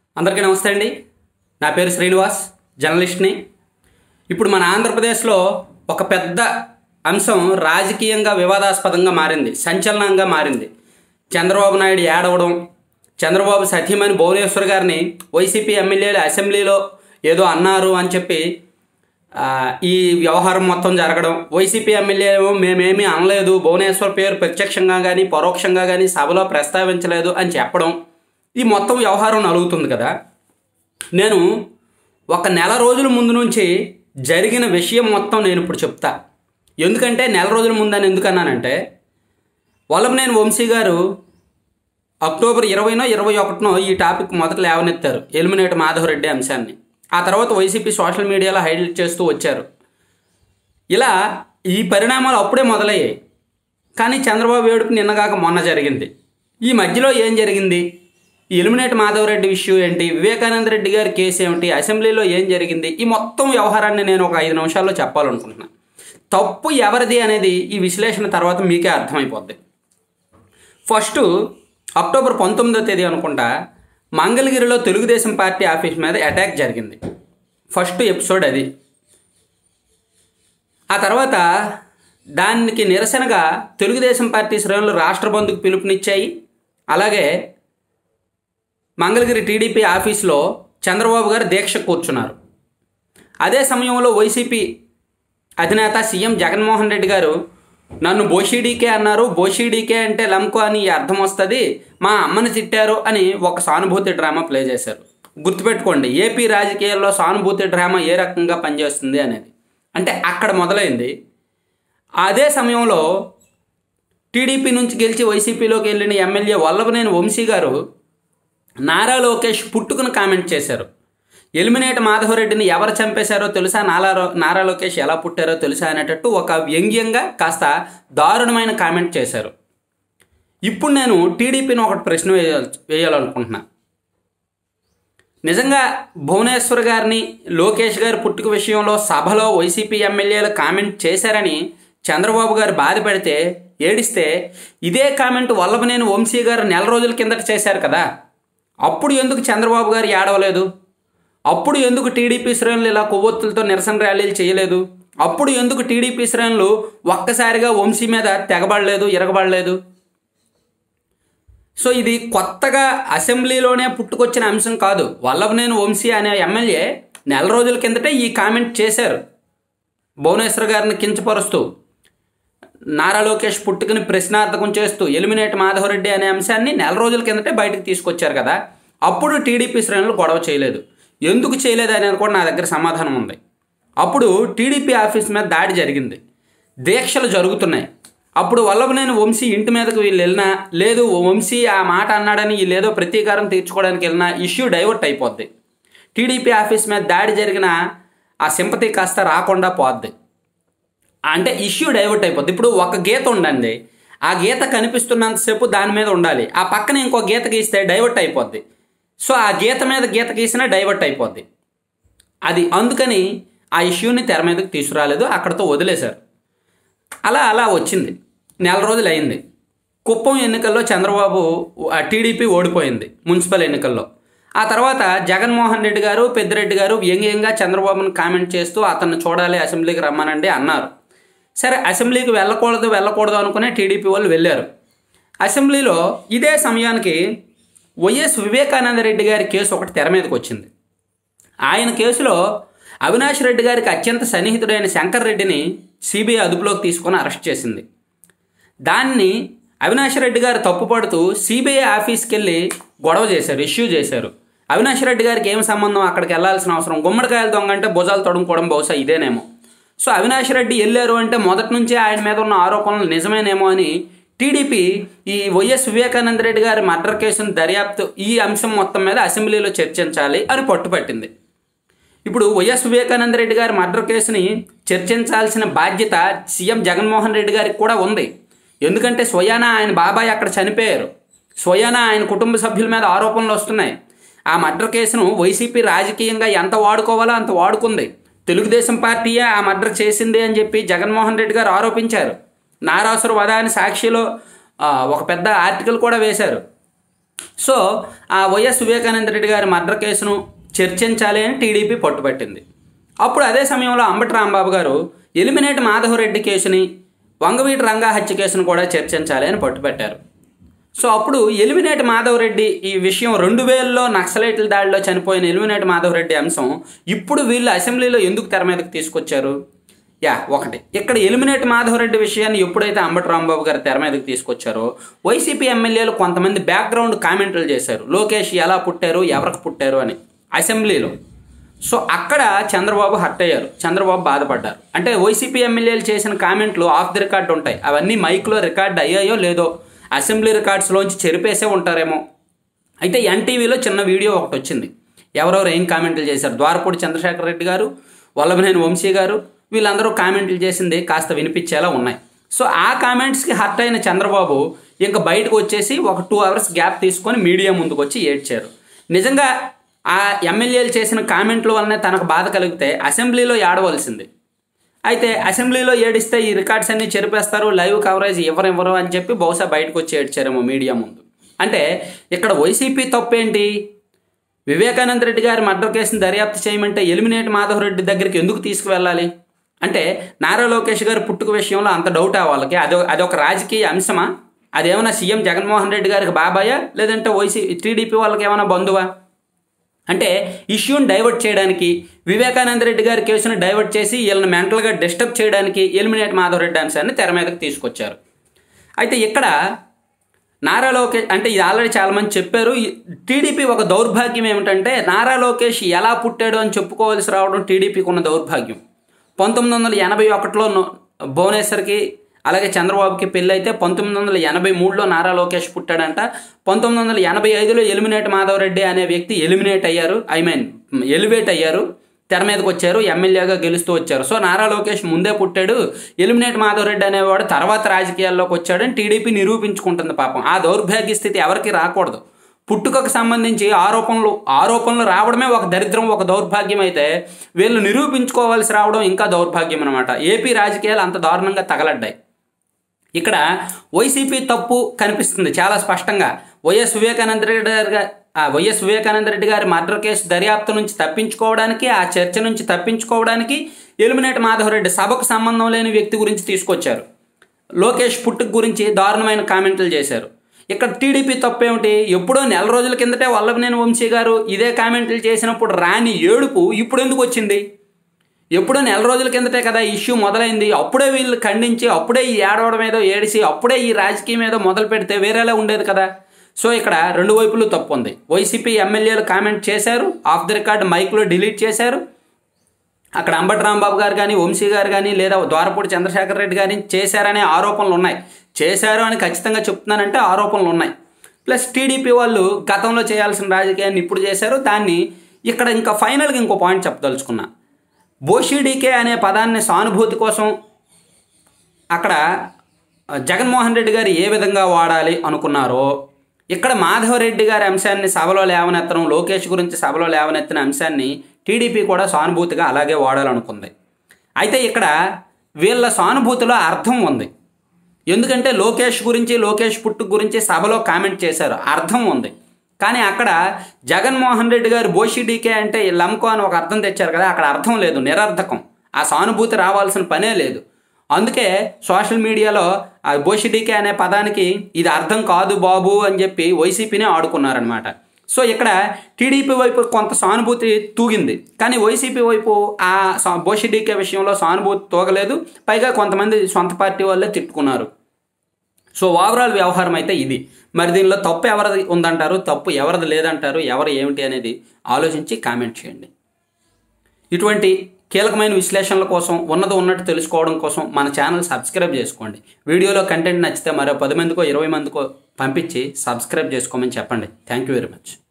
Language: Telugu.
అందరికీ నమస్తే అండి నా పేరు శ్రీనివాస్ జర్నలిస్ట్ని ఇప్పుడు మన ఆంధ్రప్రదేశ్లో ఒక పెద్ద అంశం రాజకీయంగా వివాదాస్పదంగా మారింది సంచలనంగా మారింది చంద్రబాబు నాయుడు ఏడవడం చంద్రబాబు సతీమణి భువనేశ్వర్ గారిని వైసీపీ ఎమ్మెల్యేలు అసెంబ్లీలో ఏదో అన్నారు అని చెప్పి ఆ, ఈ వ్యవహారం మొత్తం జరగడం వైసీపీ ఎమ్మెల్యే ఏమో మేమేమీ అనలేదు భువనేశ్వర్ పేరు ప్రత్యక్షంగా కానీ పరోక్షంగా కానీ సభలో ప్రస్తావించలేదు అని చెప్పడం ఈ మొత్తం వ్యవహారం నలుగుతుంది కదా నేను ఒక నెల రోజుల ముందు నుంచి జరిగిన విషయం మొత్తం నేను ఇప్పుడు చెప్తా ఎందుకంటే నెల రోజుల ముందని ఎందుకన్నానంటే వల్లభనేని వంశీ గారు అక్టోబర్ ఇరవైనో ఇరవై ఒకటినో ఈ టాపిక్ మొదట లేవనెత్తారు ఎలిమినేట్ మాధవరెడ్డి అంశాన్ని ఆ తర్వాత వైసీపీ సోషల్ మీడియాలో హైలైట్ చేస్తూ వచ్చారు ఇలా ఈ పరిణామాలు అప్పుడే మొదలయ్యాయి కానీ చంద్రబాబు ఏడుపు నిన్నగాక మొన్న జరిగింది ఈ మధ్యలో ఏం జరిగింది ఈ ఎలిమినేట్ మాధవరెడ్డి ఇష్యూ ఏంటి వివేకానంద రెడ్డి గారి కేసు ఏమిటి అసెంబ్లీలో ఏం జరిగింది ఈ మొత్తం వ్యవహారాన్ని నేను ఒక ఐదు నిమిషాల్లో చెప్పాలనుకుంటున్నాను తప్పు ఎవరిది అనేది ఈ విశ్లేషణ తర్వాత మీకే అర్థమైపోద్ది ఫస్ట్ అక్టోబర్ పంతొమ్మిదో తేదీ అనుకుంటా మంగళగిరిలో తెలుగుదేశం పార్టీ ఆఫీస్ మీద అటాక్ జరిగింది ఫస్ట్ ఎపిసోడ్ అది ఆ తర్వాత దానికి నిరసనగా తెలుగుదేశం పార్టీ శ్రేణులు రాష్ట్ర బంధుకు పిలుపునిచ్చాయి అలాగే మంగళగిరి టీడీపీ ఆఫీస్లో చంద్రబాబు గారు దీక్ష కూర్చున్నారు అదే సమయంలో వైసీపీ అధినేత సీఎం జగన్మోహన్ రెడ్డి గారు నన్ను బోషీడీకే అన్నారు బోషీడీకే అంటే లంకు అని అర్థం వస్తుంది మా అమ్మని తిట్టారు అని ఒక సానుభూతి డ్రామా ప్లే చేశారు గుర్తుపెట్టుకోండి ఏపీ రాజకీయాల్లో సానుభూతి డ్రామా ఏ రకంగా పనిచేస్తుంది అనేది అంటే అక్కడ మొదలైంది అదే సమయంలో టీడీపీ నుంచి గెలిచి వైసీపీలోకి వెళ్ళిన ఎమ్మెల్యే వల్లభనేని వంశీ గారు నారా లోకేష్ పుట్టుకుని కామెంట్ చేశారు ఎలిమినేట్ మాధవరెడ్డిని ఎవరు చంపేశారో తెలుసా నారా నారా లోకేష్ ఎలా పుట్టారో తెలుసా అనేటట్టు ఒక వ్యంగ్యంగా కాస్త దారుణమైన కామెంట్ చేశారు ఇప్పుడు నేను టీడీపీని ఒకటి ప్రశ్న వేయాలి వేయాలనుకుంటున్నా నిజంగా భువనేశ్వర్ గారిని లోకేష్ గారి పుట్టుక విషయంలో సభలో వైసీపీ ఎమ్మెల్యేలు కామెంట్ చేశారని చంద్రబాబు గారు బాధపడితే ఏడిస్తే ఇదే కామెంట్ వల్లభనేని వంశీ గారు నెల రోజుల కిందట చేశారు కదా అప్పుడు ఎందుకు చంద్రబాబు గారు ఏడవలేదు అప్పుడు ఎందుకు టీడీపీ శ్రేణులు ఇలా కొవ్వొత్తులతో నిరసన ర్యాలీలు చేయలేదు అప్పుడు ఎందుకు టీడీపీ శ్రేణులు ఒక్కసారిగా వంశీ మీద తెగబడలేదు ఇరగబడలేదు సో ఇది కొత్తగా అసెంబ్లీలోనే పుట్టుకొచ్చిన అంశం కాదు వల్లభనేని వంశీ అనే ఎమ్మెల్యే నెల రోజుల కిందటే ఈ కామెంట్ చేశారు భువనేశ్వర్ గారిని కించపరుస్తూ నారా లోకేష్ పుట్టుకుని ప్రశ్నార్థకం చేస్తూ ఎలిమినేట్ మాధవరెడ్డి అనే అంశాన్ని నెల రోజుల కిందటే బయటకు తీసుకొచ్చారు కదా అప్పుడు టీడీపీ శ్రేణులు గొడవ చేయలేదు ఎందుకు చేయలేదు అనేది కూడా నా దగ్గర సమాధానం ఉంది అప్పుడు టీడీపీ ఆఫీస్ మీద దాడి జరిగింది దీక్షలు జరుగుతున్నాయి అప్పుడు వల్లభనేని వంశీ ఇంటి మీదకు వీళ్ళు వెళ్ళినా లేదు వంశీ ఆ మాట అన్నాడని వీళ్ళు ఏదో ప్రతీకారం తీర్చుకోవడానికి వెళ్ళినా ఇష్యూ డైవర్ట్ అయిపోద్ది టీడీపీ ఆఫీస్ మీద దాడి జరిగిన ఆ సింపతి కాస్త రాకుండా పోద్ది అంటే ఇష్యూ డైవర్ట్ అయిపోద్ది ఇప్పుడు ఒక గీత ఉండండి ఆ గీత కనిపిస్తున్నంతసేపు దాని మీద ఉండాలి ఆ పక్కన ఇంకో గీత గీస్తే డైవర్ట్ అయిపోద్ది సో ఆ గీత మీద గీత గీసినా డైవర్ట్ అయిపోద్ది అది అందుకని ఆ ఇష్యూని తెర మీదకి తీసుకురాలేదు అక్కడతో వదిలేశారు అలా అలా వచ్చింది నెల రోజులు అయింది కుప్పం ఎన్నికల్లో చంద్రబాబు ఆ టీడీపీ ఓడిపోయింది మున్సిపల్ ఎన్నికల్లో ఆ తర్వాత జగన్మోహన్ రెడ్డి గారు పెద్దిరెడ్డి గారు వ్యంగ్యంగా చంద్రబాబును కామెంట్ చేస్తూ అతన్ని చూడాలి అసెంబ్లీకి రమ్మనండి అన్నారు సరే అసెంబ్లీకి వెళ్ళకూడదు వెళ్ళకూడదు అనుకునే టీడీపీ వాళ్ళు వెళ్ళారు అసెంబ్లీలో ఇదే సమయానికి వైఎస్ వివేకానంద రెడ్డి గారి కేసు ఒకటి తెర మీదకి వచ్చింది ఆయన కేసులో అవినాష్ రెడ్డి గారికి అత్యంత సన్నిహితుడైన శంకర్ రెడ్డిని సిబిఐ అదుపులోకి తీసుకొని అరెస్ట్ చేసింది దాన్ని అవినాష్ రెడ్డి గారు తప్పుపడుతూ సిబిఐ ఆఫీస్కి వెళ్ళి గొడవ చేశారు ఇష్యూ చేశారు అవినాష్ రెడ్డి గారికి ఏం సంబంధం అక్కడికి వెళ్ళాల్సిన అవసరం గుమ్మడికాయల దొంగ అంటే భుజాలు తడుముకోవడం బహుశా ఇదేనేమో సో అవినాష్ రెడ్డి వెళ్ళారు అంటే మొదటి నుంచి ఆయన మీద ఉన్న ఆరోపణలు నిజమేనేమో అని టీడీపీ ఈ వైఎస్ వివేకానంద రెడ్డి గారి మర్డర్ కేసును దర్యాప్తు ఈ అంశం మొత్తం మీద అసెంబ్లీలో చర్చించాలి అని పట్టుపట్టింది ఇప్పుడు వైఎస్ వివేకానంద రెడ్డి గారి మర్డర్ కేసుని చర్చించాల్సిన బాధ్యత సీఎం జగన్మోహన్ రెడ్డి గారికి కూడా ఉంది ఎందుకంటే స్వయానా ఆయన బాబాయ్ అక్కడ చనిపోయారు స్వయానా ఆయన కుటుంబ సభ్యుల మీద ఆరోపణలు వస్తున్నాయి ఆ మర్డర్ కేసును వైసీపీ రాజకీయంగా ఎంత వాడుకోవాలో అంత వాడుకుంది తెలుగుదేశం పార్టీయే ఆ మర్డర్ చేసింది అని చెప్పి జగన్మోహన్ రెడ్డి గారు ఆరోపించారు నారాసుర వధ అని సాక్షిలో ఆ, ఒక పెద్ద ఆర్టికల్ కూడా వేశారు సో ఆ వైఎస్ వివేకానంద రెడ్డి గారి మర్డర్ కేసును చర్చించాలి అని టీడీపీ పట్టుబట్టింది అప్పుడు అదే సమయంలో అంబటి రాంబాబు గారు ఎలిమినేట్ మాధవరెడ్డి కేసుని వంగవీటి రంగా హత్య కేసును కూడా చర్చించాలి అని పట్టుబట్టారు సో అప్పుడు ఎలిమినేట్ మాధవరెడ్డి ఈ విషయం రెండు వేలలో నక్సలైట్ల దాడిలో చనిపోయిన ఎలిమినేట్ మాధవరెడ్డి అంశం ఇప్పుడు వీళ్ళు అసెంబ్లీలో ఎందుకు తెర మీదకి తీసుకొచ్చారు యా ఒకటి ఇక్కడ ఎలిమినేట్ మాధవరెడ్డి విషయాన్ని ఎప్పుడైతే అంబటి రాంబాబు గారు తెర మీదకి తీసుకొచ్చారో వైసీపీ ఎమ్మెల్యేలు కొంతమంది బ్యాక్గ్రౌండ్ కామెంట్లు చేశారు లోకేష్ ఎలా పుట్టారు ఎవరికి పుట్టారు అని అసెంబ్లీలో సో అక్కడ చంద్రబాబు హర్ట్ అయ్యారు చంద్రబాబు బాధపడ్డారు అంటే వైసీపీ ఎమ్మెల్యేలు చేసిన కామెంట్లు ఆఫ్ ది రికార్డ్ ఉంటాయి అవన్నీ మైక్లో రికార్డ్ అయ్యాయో లేదో అసెంబ్లీ రికార్డ్స్లోంచి చెరిపేసే ఉంటారేమో అయితే ఎన్టీవీలో చిన్న వీడియో ఒకటి వచ్చింది ఎవరెవరు ఏం కామెంట్లు చేశారు ద్వారపూడి చంద్రశేఖర్ రెడ్డి గారు వల్లభనేని వంశీ గారు వీళ్ళందరూ కామెంట్లు చేసింది కాస్త వినిపించేలా ఉన్నాయి సో ఆ కామెంట్స్కి హర్ట్ అయిన చంద్రబాబు ఇంకా బయటకు వచ్చేసి ఒక టూ అవర్స్ గ్యాప్ తీసుకొని మీడియా ముందుకు వచ్చి ఏడ్చారు నిజంగా ఆ ఎమ్మెల్యేలు చేసిన కామెంట్ల వల్లనే తనకు బాధ కలిగితే అసెంబ్లీలో ఏడవలసింది అయితే అసెంబ్లీలో ఏడిస్తే ఈ రికార్డ్స్ అన్ని చెరిపేస్తారు లైవ్ కవరేజ్ ఇవ్వరు అని చెప్పి బహుశా బయటకు వచ్చి ఏడ్చారేమో మీడియా ముందు అంటే ఇక్కడ వైసీపీ తప్పేంటి వివేకానంద రెడ్డి గారి మర్డర్ కేసుని దర్యాప్తు చేయమంటే ఎలిమినేట్ మాధవ్ రెడ్డి దగ్గరికి ఎందుకు తీసుకువెళ్ళాలి అంటే నారా లోకేష్ గారి పుట్టుక విషయంలో అంత డౌట్ ఆ వాళ్ళకి అదో అదొక రాజకీయ అంశమా అదేమైనా సీఎం జగన్మోహన్ రెడ్డి గారికి బాబాయా లేదంటే వైసీ టీడీపీ వాళ్ళకి ఏమైనా బంధువా అంటే ఇష్యూని డైవర్ట్ చేయడానికి వివేకానంద రెడ్డి గారి కేసును డైవర్ట్ చేసి వీళ్ళని మెంటల్గా డిస్టర్బ్ చేయడానికి ఎలిమినేట్ మాధవ్ రెడ్డి అంశాన్ని తెర మీదకి తీసుకొచ్చారు అయితే ఇక్కడ నారా లోకేష్ అంటే ఇది ఆల్రెడీ చాలామంది చెప్పారు టీడీపీ ఒక దౌర్భాగ్యం ఏమిటంటే నారా లోకేష్ ఎలా పుట్టాడు అని చెప్పుకోవాల్సి రావడం టీడీపీకి ఉన్న దౌర్భాగ్యం పంతొమ్మిది వందల ఎనభై ఒకటిలో భువనేశ్వర్కి అలాగే చంద్రబాబుకి పెళ్ళి అయితే పంతొమ్మిది వందల ఎనభై మూడులో నారా లోకేష్ పుట్టాడంట పంతొమ్మిది వందల ఎనభై ఐదులో ఎలిమినేట్ మాధవరెడ్డి అనే వ్యక్తి ఎలిమినేట్ అయ్యారు ఐ మీన్ ఎలివేట్ అయ్యారు తెర మీదకి వచ్చారు ఎమ్మెల్యేగా గెలుస్తూ వచ్చారు సో నారా లోకేష్ ముందే పుట్టాడు ఎలిమినేట్ మాధవరెడ్డి అనేవాడు తర్వాత రాజకీయాల్లోకి వచ్చాడని టీడీపీ నిరూపించుకుంటుంది పాపం ఆ దౌర్భాగ్య స్థితి ఎవరికి రాకూడదు పుట్టుకకు సంబంధించి ఆరోపణలు ఆరోపణలు రావడమే ఒక దరిద్రం ఒక దౌర్భాగ్యం అయితే వీళ్ళు నిరూపించుకోవాల్సి రావడం ఇంకా దౌర్భాగ్యం అనమాట ఏపీ రాజకీయాలు అంత దారుణంగా తగలడ్డాయి ఇక్కడ వైసీపీ తప్పు కనిపిస్తుంది చాలా స్పష్టంగా వైఎస్ వివేకానంద రెడ్డి గారి వైఎస్ వివేకానంద రెడ్డి గారి మర్డర్ కేసు దర్యాప్తు నుంచి తప్పించుకోవడానికి ఆ చర్చ నుంచి తప్పించుకోవడానికి ఎలిమినేట్ మాధవరెడ్డి సభకు సంబంధం లేని వ్యక్తి గురించి తీసుకొచ్చారు లోకేష్ పుట్టుకు గురించి దారుణమైన కామెంట్లు చేశారు ఇక్కడ టీడీపీ తప్పేమిటి ఎప్పుడో నెల రోజుల కిందటే వల్లభనేని వంశీ గారు ఇదే కామెంట్లు చేసినప్పుడు రాని ఏడుపు ఇప్పుడు ఎందుకు వచ్చింది ఎప్పుడో నెల రోజుల కిందటే కదా ఇష్యూ మొదలైంది అప్పుడే వీళ్ళు ఖండించి అప్పుడే ఈ ఏడవడం ఏదో ఏడిసి అప్పుడే ఈ రాజకీయం ఏదో మొదలు పెడితే వేరేలా ఉండేది కదా సో ఇక్కడ రెండు వైపులు తప్పు ఉంది వైసీపీ ఎమ్మెల్యేలు కామెంట్ చేశారు ఆఫ్ ది రికార్డ్ మైక్లో డిలీట్ చేశారు అక్కడ అంబటి రాంబాబు గారు కానీ వంశీ గారు కానీ లేదా ద్వారపూడి చంద్రశేఖర్ రెడ్డి గారిని చేశారనే ఆరోపణలు ఉన్నాయి చేశారు అని ఖచ్చితంగా చెప్తున్నానంటే ఆరోపణలు ఉన్నాయి ప్లస్ టీడీపీ వాళ్ళు గతంలో చేయాల్సిన రాజకీయాన్ని ఇప్పుడు చేశారు దాన్ని ఇక్కడ ఇంకా ఫైనల్గా ఇంకో పాయింట్ చెప్పదలుచుకున్నా బోషిడీకే అనే పదాన్ని సానుభూతి కోసం అక్కడ జగన్మోహన్ రెడ్డి గారు ఏ విధంగా వాడాలి అనుకున్నారో ఇక్కడ మాధవరెడ్డి గారి అంశాన్ని సభలో లేవనెత్తడం లోకేష్ గురించి సభలో లేవనెత్తిన అంశాన్ని టీడీపీ కూడా సానుభూతిగా అలాగే వాడాలనుకుంది అయితే ఇక్కడ వీళ్ళ సానుభూతిలో అర్థం ఉంది ఎందుకంటే లోకేష్ గురించి లోకేష్ పుట్టు గురించి సభలో కామెంట్ చేశారు అర్థం ఉంది కానీ అక్కడ జగన్మోహన్ రెడ్డి గారు బోషిడీకే అంటే లంకో అని ఒక అర్థం తెచ్చారు కదా అక్కడ అర్థం లేదు నిరర్థకం ఆ సానుభూతి రావాల్సిన పనే లేదు అందుకే సోషల్ మీడియాలో ఆ బోషిడీకే అనే పదానికి ఇది అర్థం కాదు బాబు అని చెప్పి వైసీపీనే ఆడుకున్నారనమాట సో ఇక్కడ టీడీపీ వైపు కొంత సానుభూతి తూగింది కానీ వైసీపీ వైపు ఆ బోషిడీకే విషయంలో సానుభూతి తూగలేదు పైగా కొంతమంది సొంత పార్టీ వాళ్ళే తిట్టుకున్నారు సో ఓవరాల్ వ్యవహారం అయితే ఇది మరి దీనిలో తప్పు ఎవరిది ఉందంటారు తప్పు ఎవరిది లేదంటారు ఎవరు ఏమిటి అనేది ఆలోచించి కామెంట్ చేయండి ఇటువంటి కీలకమైన విశ్లేషణల కోసం ఉన్నది ఉన్నట్టు తెలుసుకోవడం కోసం మన ఛానల్ సబ్స్క్రైబ్ చేసుకోండి వీడియోలో కంటెంట్ నచ్చితే మరో పది మందికో ఇరవై మందికో పంపించి సబ్స్క్రైబ్ చేసుకోమని చెప్పండి థ్యాంక్ యూ వెరీ మచ్